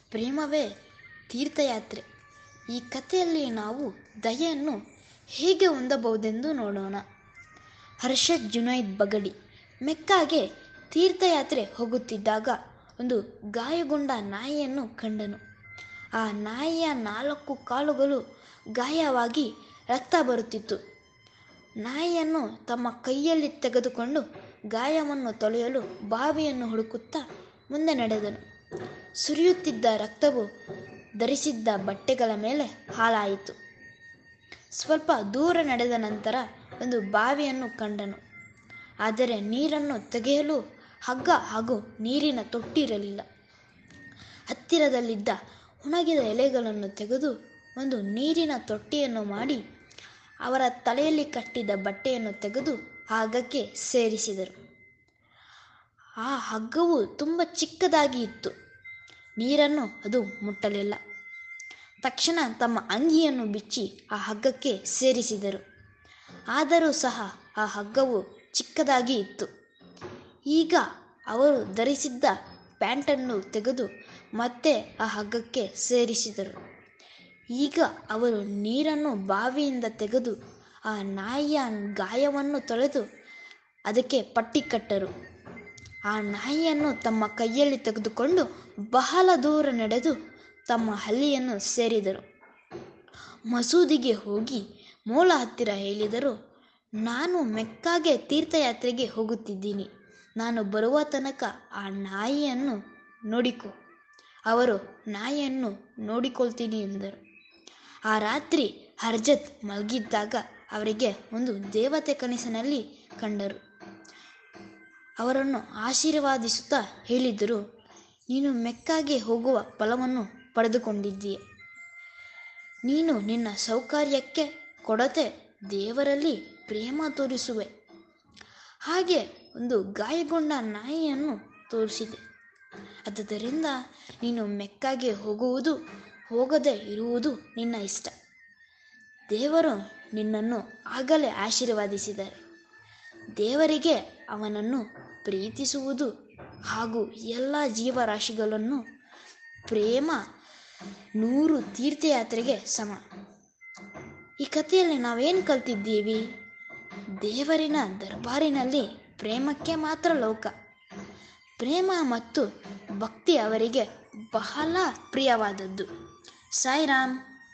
ಪ್ರೇಮವೇ ತೀರ್ಥಯಾತ್ರೆ ಈ ಕಥೆಯಲ್ಲಿ ನಾವು ದಯೆಯನ್ನು ಹೇಗೆ ಹೊಂದಬಹುದೆಂದು ನೋಡೋಣ ಹರ್ಷದ್ ಜುನೈದ್ ಬಗಡಿ ಮೆಕ್ಕಾಗೆ ತೀರ್ಥಯಾತ್ರೆ ಹೋಗುತ್ತಿದ್ದಾಗ ಒಂದು ಗಾಯಗೊಂಡ ನಾಯಿಯನ್ನು ಕಂಡನು ಆ ನಾಯಿಯ ನಾಲ್ಕು ಕಾಲುಗಳು ಗಾಯವಾಗಿ ರಕ್ತ ಬರುತ್ತಿತ್ತು ನಾಯಿಯನ್ನು ತಮ್ಮ ಕೈಯಲ್ಲಿ ತೆಗೆದುಕೊಂಡು ಗಾಯವನ್ನು ತೊಳೆಯಲು ಬಾವಿಯನ್ನು ಹುಡುಕುತ್ತಾ ಮುಂದೆ ನಡೆದನು ಸುರಿಯುತ್ತಿದ್ದ ರಕ್ತವು ಧರಿಸಿದ್ದ ಬಟ್ಟೆಗಳ ಮೇಲೆ ಹಾಳಾಯಿತು ಸ್ವಲ್ಪ ದೂರ ನಡೆದ ನಂತರ ಒಂದು ಬಾವಿಯನ್ನು ಕಂಡನು ಆದರೆ ನೀರನ್ನು ತೆಗೆಯಲು ಹಗ್ಗ ಹಾಗೂ ನೀರಿನ ತೊಟ್ಟಿರಲಿಲ್ಲ ಹತ್ತಿರದಲ್ಲಿದ್ದ ಒಣಗಿದ ಎಲೆಗಳನ್ನು ತೆಗೆದು ಒಂದು ನೀರಿನ ತೊಟ್ಟಿಯನ್ನು ಮಾಡಿ ಅವರ ತಲೆಯಲ್ಲಿ ಕಟ್ಟಿದ ಬಟ್ಟೆಯನ್ನು ತೆಗೆದು ಆ ಹಗ್ಗಕ್ಕೆ ಸೇರಿಸಿದರು ಆ ಹಗ್ಗವು ತುಂಬ ಚಿಕ್ಕದಾಗಿ ಇತ್ತು ನೀರನ್ನು ಅದು ಮುಟ್ಟಲಿಲ್ಲ ತಕ್ಷಣ ತಮ್ಮ ಅಂಗಿಯನ್ನು ಬಿಚ್ಚಿ ಆ ಹಗ್ಗಕ್ಕೆ ಸೇರಿಸಿದರು ಆದರೂ ಸಹ ಆ ಹಗ್ಗವು ಚಿಕ್ಕದಾಗಿ ಇತ್ತು ಈಗ ಅವರು ಧರಿಸಿದ್ದ ಪ್ಯಾಂಟನ್ನು ತೆಗೆದು ಮತ್ತೆ ಆ ಹಗ್ಗಕ್ಕೆ ಸೇರಿಸಿದರು ಈಗ ಅವರು ನೀರನ್ನು ಬಾವಿಯಿಂದ ತೆಗೆದು ಆ ನಾಯಿಯ ಗಾಯವನ್ನು ತೊಳೆದು ಅದಕ್ಕೆ ಪಟ್ಟಿ ಕಟ್ಟರು ಆ ನಾಯಿಯನ್ನು ತಮ್ಮ ಕೈಯಲ್ಲಿ ತೆಗೆದುಕೊಂಡು ಬಹಳ ದೂರ ನಡೆದು ತಮ್ಮ ಹಳ್ಳಿಯನ್ನು ಸೇರಿದರು ಮಸೂದಿಗೆ ಹೋಗಿ ಮೂಲ ಹತ್ತಿರ ಹೇಳಿದರು ನಾನು ಮೆಕ್ಕಾಗೆ ತೀರ್ಥಯಾತ್ರೆಗೆ ಹೋಗುತ್ತಿದ್ದೀನಿ ನಾನು ಬರುವ ತನಕ ಆ ನಾಯಿಯನ್ನು ನೋಡಿಕೊ ಅವರು ನಾಯಿಯನ್ನು ನೋಡಿಕೊಳ್ತೀನಿ ಎಂದರು ಆ ರಾತ್ರಿ ಹರ್ಜತ್ ಮಲಗಿದ್ದಾಗ ಅವರಿಗೆ ಒಂದು ದೇವತೆ ಕನಸಿನಲ್ಲಿ ಕಂಡರು ಅವರನ್ನು ಆಶೀರ್ವಾದಿಸುತ್ತಾ ಹೇಳಿದರು ನೀನು ಮೆಕ್ಕಾಗೆ ಹೋಗುವ ಫಲವನ್ನು ಪಡೆದುಕೊಂಡಿದ್ದೀಯ ನೀನು ನಿನ್ನ ಸೌಕರ್ಯಕ್ಕೆ ಕೊಡತೆ ದೇವರಲ್ಲಿ ಪ್ರೇಮ ತೋರಿಸುವೆ ಹಾಗೆ ಒಂದು ಗಾಯಗೊಂಡ ನಾಯಿಯನ್ನು ತೋರಿಸಿದೆ ಆದ್ದರಿಂದ ನೀನು ಮೆಕ್ಕಾಗೆ ಹೋಗುವುದು ಹೋಗದೆ ಇರುವುದು ನಿನ್ನ ಇಷ್ಟ ದೇವರು ನಿನ್ನನ್ನು ಆಗಲೇ ಆಶೀರ್ವಾದಿಸಿದ್ದಾರೆ ದೇವರಿಗೆ ಅವನನ್ನು ಪ್ರೀತಿಸುವುದು ಹಾಗೂ ಎಲ್ಲ ಜೀವರಾಶಿಗಳನ್ನು ಪ್ರೇಮ ನೂರು ತೀರ್ಥಯಾತ್ರೆಗೆ ಸಮ ಈ ಕಥೆಯಲ್ಲಿ ನಾವೇನು ಕಲ್ತಿದ್ದೀವಿ ದೇವರಿನ ದರ್ಬಾರಿನಲ್ಲಿ ಪ್ರೇಮಕ್ಕೆ ಮಾತ್ರ ಲೋಕ ಪ್ರೇಮ ಮತ್ತು ಭಕ್ತಿ ಅವರಿಗೆ ಬಹಳ ಪ್ರಿಯವಾದದ್ದು ಸಾಯಿರಾಮ್